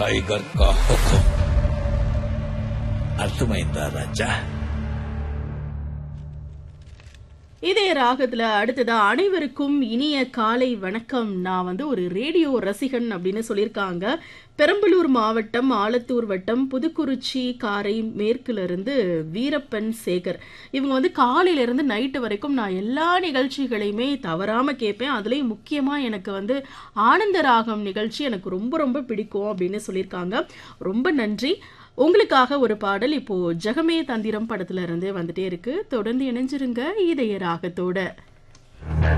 tiger का हुक्म अर्थమైందా राजा இதே ராகத்துல அடுத்ததா அனைவருக்கும் இனிய காலை வணக்கம் நான் வந்து ஒரு ரேடியோ ரசிகன் அப்படின்னு சொல்லியிருக்காங்க பெரம்பலூர் மாவட்டம் ஆலத்தூர் வட்டம் புதுக்குறிச்சி காரை மேற்குல இருந்து வீரப்பன் சேகர் இவங்க வந்து காலையில இருந்து நைட்டு வரைக்கும் நான் எல்லா நிகழ்ச்சிகளையுமே தவறாம கேட்பேன் அதுலயும் முக்கியமா எனக்கு வந்து ஆனந்த ராகம் நிகழ்ச்சி எனக்கு ரொம்ப ரொம்ப பிடிக்கும் அப்படின்னு சொல்லியிருக்காங்க ரொம்ப நன்றி உங்களுக்காக ஒரு பாடல் இப்போ ஜெகமே தந்திரம் படத்துல இருந்து வந்துட்டே இருக்கு தொடர்ந்து இணைஞ்சிருங்க இதய ராகத்தோட